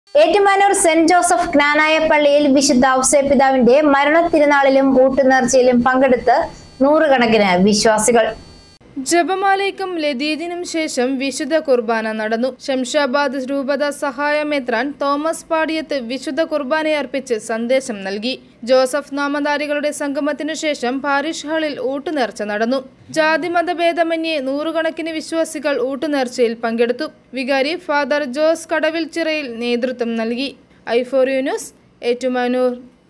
Ettumanoor saint Joseph ജ്ഞാനായ പള്ളിയിൽ വിശുദ്ധ ഔസേപിതാവിന്റെ മരണത്തിരുനാളിലും ഊട്ടുനേർച്ചയിലും പങ്കെടുത്ത് നൂറുകണക്കിന് വിശ്വാസികൾ ജപമാലയ്ക്കും ലതീദിനും ശേഷം വിശുദ്ധ കുർബാന നടന്നു ശംഷാബാദ് രൂപത സഹായമെത്രാൻ തോമസ് പാടിയത്ത് വിശുദ്ധ കുർബാനയർപ്പിച്ച് സന്ദേശം നൽകി ജോസഫ് നാമധാരികളുടെ സംഗമത്തിനു ശേഷം പാരിഷ് ഹാളിൽ ഊട്ടുനേർച്ച നടന്നു ജാതിമതഭേദമന്യേ നൂറുകണക്കിന് വിശ്വാസികൾ ഊട്ടുനേർച്ചയിൽ പങ്കെടുത്തു വികാരി ഫാദർ ജോസ് കടവിൽ ചിറയിൽ നേതൃത്വം നൽകി ഐഫോറിയു ന്യൂസ് ഏറ്റുമാനൂർ